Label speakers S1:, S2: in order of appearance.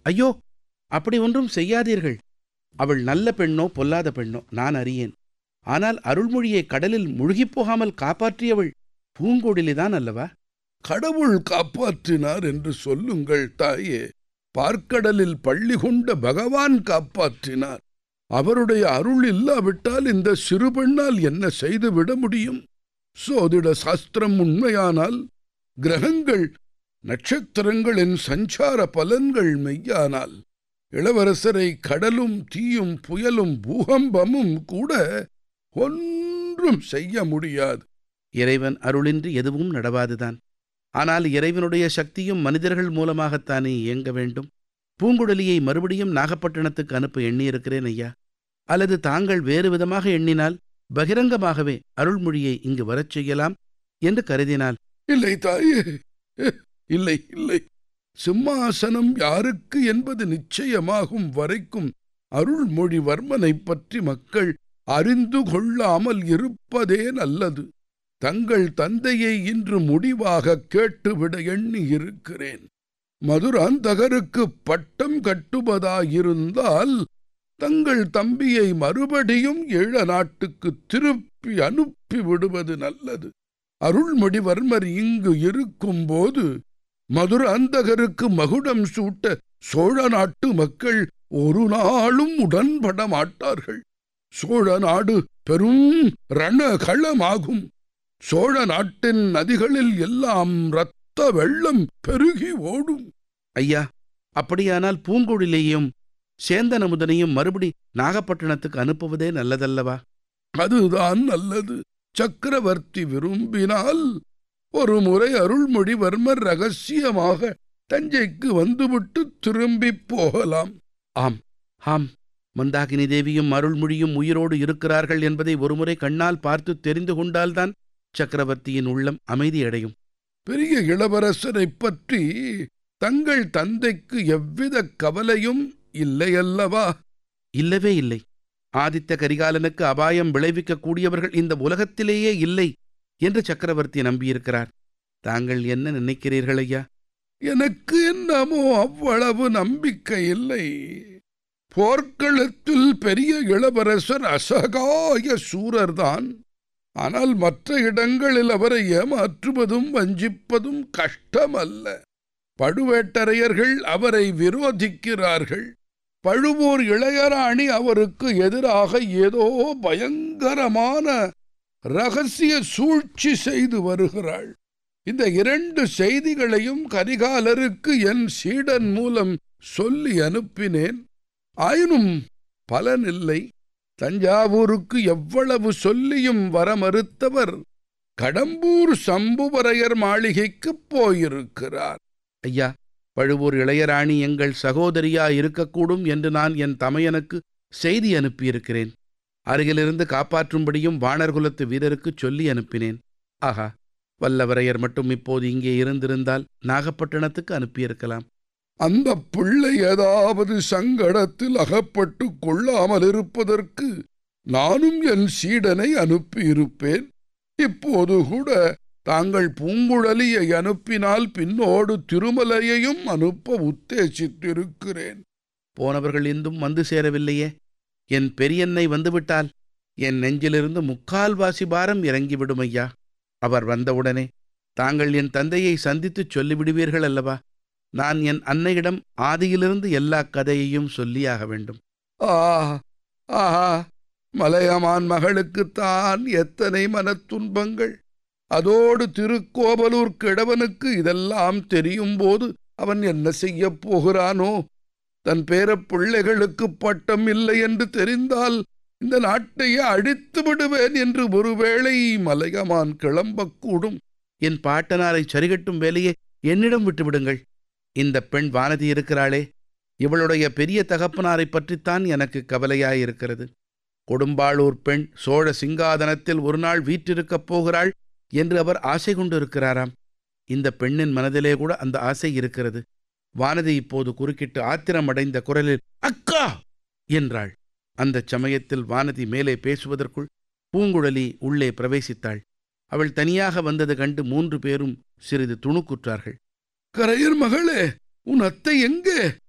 S1: ஐயோ அப்படி ஒன்றும் செய்யாதீர்கள் அவள் நல்ல பெண்ணோ பொல்லாத பெண்ணோ நான் அறியேன் ஆனால் அருள்மொழியை கடலில் முழுகிப் போகாமல் காப்பாற்றியவள் பூங்கொடிலிதான் அல்லவா
S2: கடவுள் காப்பாற்றினார் என்று சொல்லுங்கள் தாயே பார்க்கடலில் பள்ளி கொண்ட பகவான் காப்பாற்றினார் அவருடைய அருள் இல்லாவிட்டால் இந்த சிறு பெண்ணால் என்ன செய்து விட முடியும் சோதிட சாஸ்திரம் உண்மையானால் கிரகங்கள் நட்சத்திரங்களின் சஞ்சார பலன்கள் மெய்யானால் இளவரசரை கடலும் தீயும் புயலும் பூகம்பமும் கூட ஒன்றும் செய்ய முடியாது
S1: இறைவன் அருளின்றி எதுவும் நடவாதுதான் ஆனால் இறைவனுடைய சக்தியும் மனிதர்கள் மூலமாகத்தானே இயங்க வேண்டும் பூங்குழலியை மறுபடியும் நாகப்பட்டினத்துக்கு அனுப்ப எண்ணியிருக்கிறேன் ஐயா அல்லது தாங்கள் வேறு விதமாக எண்ணினால் பகிரங்கமாகவே அருள்மொழியை இங்கு வரச் செய்யலாம் என்று கருதினால்
S2: இல்லை தாயே இல்லை இல்லை சிம்மாசனம் யாருக்கு என்பது நிச்சயமாகும் வரைக்கும் அருள்மொழிவர்மனைப் பற்றி மக்கள் அறிந்து கொள்ளாமல் இருப்பதே நல்லது தங்கள் தந்தையை இன்று முடிவாக கேட்டுவிட எண்ணி இருக்கிறேன் மதுராந்தகருக்கு பட்டம் கட்டுவதாயிருந்தால் தங்கள் தம்பியை மறுபடியும் ஈழ நாட்டுக்கு திருப்பி அனுப்பி விடுவது நல்லது அருள்மொழிவர்மர் இங்கு இருக்கும்போது மதுராந்தகருக்கு மகுடம் சூட்ட சோழ நாட்டு மக்கள் ஒரு நாளும் உடன்பட மாட்டார்கள் சோழ நாடு பெரும் ரணகளமாகும் சோழ நாட்டின் நதிகளில் எல்லாம் இரத்த வெள்ளம் பெருகி ஓடும்
S1: ஐயா அப்படியானால் பூங்குழலியையும் சேந்தன் அமுதனையும் மறுபடி நாகப்பட்டினத்துக்கு அனுப்புவதே நல்லதல்லவா
S2: அதுதான் நல்லது சக்கரவர்த்தி விரும்பினால் ஒரு முறை அருள்மொழிவர்மர் ரகசியமாக தஞ்சைக்கு வந்துவிட்டு திரும்பிப் போகலாம்
S1: ஆம் ஆம் மந்தாகினி தேவியும் அருள்மொழியும் உயிரோடு இருக்கிறார்கள் என்பதை ஒருமுறை கண்ணால் பார்த்து தெரிந்து கொண்டால்தான் சக்கரவர்த்தியின் உள்ளம் அமைதியடையும்
S2: பெரிய இளவரசரைப் பற்றி தங்கள் தந்தைக்கு எவ்வித கவலையும் இல்லையல்லவா
S1: இல்லவே இல்லை ஆதித்த கரிகாலனுக்கு அபாயம் விளைவிக்கக்கூடியவர்கள் இந்த உலகத்திலேயே இல்லை என்று சக்கரவர்த்தி நம்பியிருக்கிறார் தாங்கள் என்ன நினைக்கிறீர்கள் ஐயா
S2: எனக்கு என்னமோ அவ்வளவு நம்பிக்கை இல்லை போர்க்களத்தில் பெரிய இளவரசர் அசகாய சூரர்தான் ஆனால் மற்ற இடங்களில் அவரை ஏமாற்றுவதும் வஞ்சிப்பதும் கஷ்டமல்ல பழுவேட்டரையர்கள் அவரை விரோதிக்கிறார்கள் பழுவூர் இளையராணி அவருக்கு எதிராக ஏதோ பயங்கரமான ரகசிய சூழ்ச்சி செய்து வருகிறாள் இந்த இரண்டு செய்திகளையும் கரிகாலருக்கு என் சீடன் மூலம் சொல்லி அனுப்பினேன் ஆயினும் பலனில்லை தஞ்சாவூருக்கு எவ்வளவு சொல்லியும் வர மறுத்தவர் கடம்பூர் சம்புவரையர் மாளிகைக்குப் போயிருக்கிறார்
S1: ஐயா பழுவூர் இளையராணி எங்கள் சகோதரியா இருக்கக்கூடும் என்று நான் என் தமையனுக்கு செய்தி அனுப்பியிருக்கிறேன் அருகிலிருந்து காப்பாற்றும்படியும் வாணர்குலத்து வீரருக்குச் சொல்லி அனுப்பினேன் ஆஹா வல்லவரையர் மட்டும் இப்போது இங்கே இருந்திருந்தால் நாகப்பட்டினத்துக்கு அனுப்பியிருக்கலாம்
S2: அந்த பிள்ளை ஏதாவது சங்கடத்தில் அகப்பட்டு கொள்ளாமல் இருப்பதற்கு நானும் என் சீடனை அனுப்பியிருப்பேன் இப்போது கூட தாங்கள் பூங்குழலியை அனுப்பினால் பின்னோடு திருமலையையும் அனுப்ப உத்தேசித்திருக்கிறேன்
S1: போனவர்கள் இன்னும் வந்து சேரவில்லையே என் பெரியன்னை வந்துவிட்டால் என் நெஞ்சிலிருந்து முக்கால்வாசி பாரம் இறங்கிவிடும் ஐயா அவர் வந்தவுடனே தாங்கள் என் தந்தையை சந்தித்துச் சொல்லிவிடுவீர்கள் அல்லவா நான் என் அன்னையிடம் ஆதியிலிருந்து எல்லா கதையையும் சொல்லியாக வேண்டும்
S2: ஆ ஆஹா மலையமான் மகளுக்குத்தான் எத்தனை மனத்துன்பங்கள் அதோடு திருக்கோவலூர் கிழவனுக்கு இதெல்லாம் தெரியும் போது அவன் என்ன செய்யப் போகிறானோ தன் பேரப் பிள்ளைகளுக்கு பட்டம் இல்லை என்று தெரிந்தால் இந்த நாட்டையே அழித்து விடுவேன் என்று ஒருவேளை மலையமான் கிளம்பக்கூடும்
S1: என் பாட்டனாரை சரிகட்டும் வேலையை என்னிடம் விட்டுவிடுங்கள் இந்த பெண் வானதி இருக்கிறாளே இவளுடைய பெரிய தகப்பனாரைப் பற்றித்தான் எனக்கு கவலையாயிருக்கிறது கொடும்பாளூர் பெண் சோழ சிங்காதனத்தில் ஒரு நாள் வீற்றிருக்கப் போகிறாள் என்று அவர் ஆசை கொண்டிருக்கிறாராம் இந்த பெண்ணின் மனதிலே கூட அந்த ஆசை இருக்கிறது வானதி இப்போது குறுக்கிட்டு ஆத்திரமடைந்த குரலில் அக்கா என்றாள் அந்தச் சமயத்தில் வானதி மேலே பேசுவதற்குள் பூங்குழலி உள்ளே பிரவேசித்தாள் அவள் தனியாக வந்தது கண்டு மூன்று பேரும் சிறிது துணுக்குற்றார்கள்
S2: கரையர் மகளே உன் அத்தை எங்கே